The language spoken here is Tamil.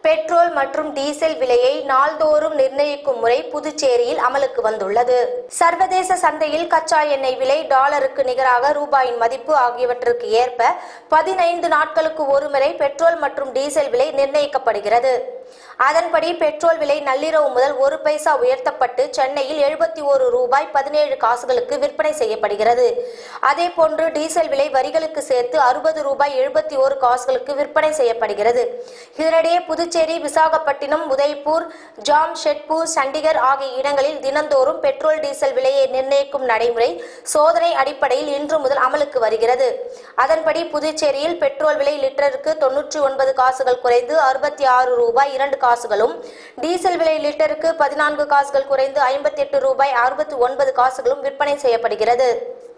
பெட்ரோல் மற்றும் டீசல் விலையை நாள்தோறும் நிர்ணயிக்கும் முறை புதுச்சேரியில் அமலுக்கு வந்துள்ளது சர்வதேச சந்தையில் கச்சா எண்ணெய் விலை டாலருக்கு நிகராக ரூபாயின் மதிப்பு ஆகியவற்றுக்கு ஏற்ப பதினைந்து நாட்களுக்கு ஒருமுறை பெட்ரோல் மற்றும் டீசல் விலை நிர்ணயிக்கப்படுகிறது அதன்படி பெட்ரோல் விலை நள்ளிரவு முதல் ஒரு பைசா உயர்த்தப்பட்டு சென்னையில் எழுபத்தி ஒரு ரூபாய் பதினேழு காசுகளுக்கு விற்பனை செய்யப்படுகிறது அதேபோன்று டீசல் விலை வரிகளுக்கு சேர்த்து அறுபது ரூபாய் எழுபத்தி ஒரு காசுகளுக்கு விற்பனை செய்யப்படுகிறது இதனிடையே புதுச்சேரி விசாகப்பட்டினம் உதய்பூர் ஜாம்ஷெட்பூர் சண்டிகர் ஆகிய இடங்களில் தினந்தோறும் பெட்ரோல் டீசல் விலையை நிர்ணயிக்கும் நடைமுறை சோதனை அடிப்படையில் இன்று முதல் அமலுக்கு வருகிறது அதன்படி புதுச்சேரியில் பெட்ரோல் விலை லிட்டருக்கு தொன்னூற்றி ஒன்பது காசுகள் குறைந்து அறுபத்தி ஆறு ரூபாய் இரண்டு காசுகளும் டீசல் விலை லிட்டருக்கு பதினான்கு காசுகள் குறைந்து ஐம்பத்தி எட்டு ரூபாய் அறுபத்தி ஒன்பது காசுகளும் விற்பனை செய்யப்படுகிறது